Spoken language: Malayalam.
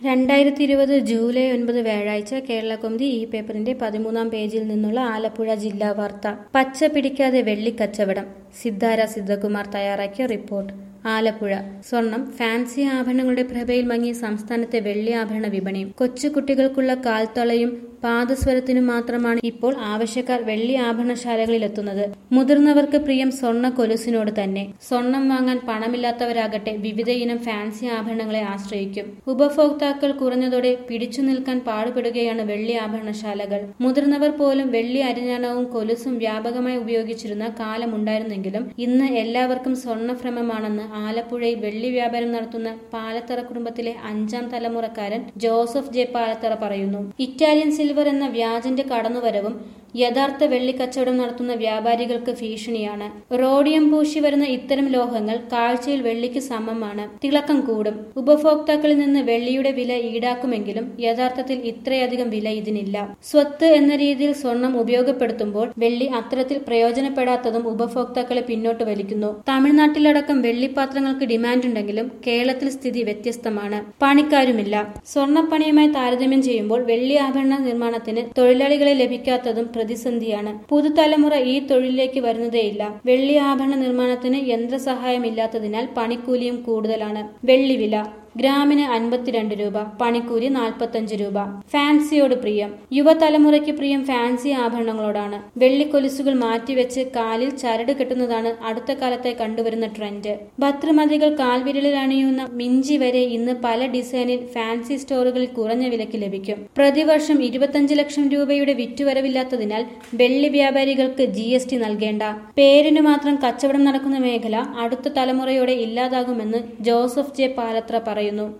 രണ്ടായിരത്തി ഇരുപത് ജൂലൈ ഒൻപത് വ്യാഴാഴ്ച കേരളകൗമുദി ഈ പേപ്പറിന്റെ പതിമൂന്നാം പേജിൽ നിന്നുള്ള ആലപ്പുഴ ജില്ലാ വാർത്ത പച്ച പിടിക്കാതെ വെള്ളിക്കച്ചവടം സിദ്ധാര സിദ്ധകുമാർ തയ്യാറാക്കിയ റിപ്പോർട്ട് ആലപ്പുഴ സ്വർണം ഫാൻസി ആഭരണങ്ങളുടെ പ്രഭയിൽ മങ്ങിയ സംസ്ഥാനത്തെ വെള്ളി ആഭരണ വിപണിയും കൊച്ചുകുട്ടികൾക്കുള്ള കാൽത്തളയും പാദസ്വരത്തിനും മാത്രമാണ് ഇപ്പോൾ ആവശ്യക്കാർ വെള്ളി ആഭരണശാലകളിലെത്തുന്നത് മുതിർന്നവർക്ക് പ്രിയം സ്വർണ്ണ കൊലുസിനോട് തന്നെ സ്വർണം വാങ്ങാൻ പണമില്ലാത്തവരാകട്ടെ വിവിധ ഇനം ഫാൻസി ആഭരണങ്ങളെ ആശ്രയിക്കും ഉപഭോക്താക്കൾ കുറഞ്ഞതോടെ പിടിച്ചു നിൽക്കാൻ പാടുപെടുകയാണ് വെള്ളി ആഭരണശാലകൾ മുതിർന്നവർ പോലും വെള്ളി അരിഞ്ഞാണവും കൊലുസും വ്യാപകമായി ഉപയോഗിച്ചിരുന്ന കാലമുണ്ടായിരുന്നെങ്കിലും ഇന്ന് എല്ലാവർക്കും സ്വർണ്ണഭ്രമമാണെന്ന് ആലപ്പുഴയിൽ വെള്ളി വ്യാപാരം നടത്തുന്ന പാലത്തറ കുടുംബത്തിലെ അഞ്ചാം തലമുറക്കാരൻ ജോസഫ് ജെ പാലത്തറ പറയുന്നു ഇറ്റാലിയൻ സിൽവർ എന്ന വ്യാജന്റെ കടന്നുവരവും യഥാർത്ഥ വെള്ളിക്കച്ചവടം നടത്തുന്ന വ്യാപാരികൾക്ക് ഭീഷണിയാണ് റോഡിയം പൂശി വരുന്ന ഇത്തരം ലോഹങ്ങൾ കാഴ്ചയിൽ വെള്ളിക്ക് സമമാണ് തിളക്കം കൂടും ഉപഭോക്താക്കളിൽ നിന്ന് വെള്ളിയുടെ വില ഈടാക്കുമെങ്കിലും യഥാർത്ഥത്തിൽ ഇത്രയധികം വില ഇതിനില്ല സ്വത്ത് എന്ന രീതിയിൽ സ്വർണം ഉപയോഗപ്പെടുത്തുമ്പോൾ വെള്ളി അത്തരത്തിൽ പ്രയോജനപ്പെടാത്തതും ഉപഭോക്താക്കളെ പിന്നോട്ട് വലിക്കുന്നു തമിഴ്നാട്ടിലടക്കം വെള്ളിപ്പാത്രങ്ങൾക്ക് ഡിമാൻഡ് ഉണ്ടെങ്കിലും കേരളത്തിൽ സ്ഥിതി വ്യത്യസ്തമാണ് പണിക്കാരുമില്ല സ്വർണ്ണപ്പണിയുമായി താരതമ്യം ചെയ്യുമ്പോൾ വെള്ളി ആഭരണ നിർമ്മാണത്തിന് തൊഴിലാളികളെ ലഭിക്കാത്തതും പ്രതിസന്ധിയാണ് പുതുതലമുറ ഈ തൊഴിലിലേക്ക് വരുന്നതേയില്ല വെള്ളി ആഭരണ നിർമ്മാണത്തിന് യന്ത്രസഹായമില്ലാത്തതിനാൽ പണിക്കൂലിയും കൂടുതലാണ് വെള്ളി വില ഗ്രാമിന് അൻപത്തിരണ്ട് രൂപ പണിക്കൂലി നാൽപ്പത്തഞ്ച് രൂപ ഫാൻസിയോട് പ്രിയം യുവതലമുറയ്ക്ക് പ്രിയം ഫാൻസി ആഭരണങ്ങളോടാണ് വെള്ളിക്കൊലുസുകൾ മാറ്റിവെച്ച് കാലിൽ ചരട് കെട്ടുന്നതാണ് അടുത്ത കാലത്തായി കണ്ടുവരുന്ന ട്രെൻഡ് ഭദ്രമതികൾ കാൽവിരലിൽ അണിയുന്ന മിഞ്ചി വരെ ഇന്ന് പല ഡിസൈനിൽ ഫാൻസി സ്റ്റോറുകളിൽ കുറഞ്ഞ വിലയ്ക്ക് ലഭിക്കും പ്രതിവർഷം ഇരുപത്തഞ്ച് ലക്ഷം രൂപയുടെ വിറ്റുവരവില്ലാത്തതിനാൽ വെള്ളി വ്യാപാരികൾക്ക് ജി എസ് ടി നൽകേണ്ട പേരിന് മാത്രം കച്ചവടം നടക്കുന്ന മേഖല അടുത്ത തലമുറയോടെ ഇല്ലാതാകുമെന്ന് ജോസഫ് ജെ പാലത്ര പറയുന്നു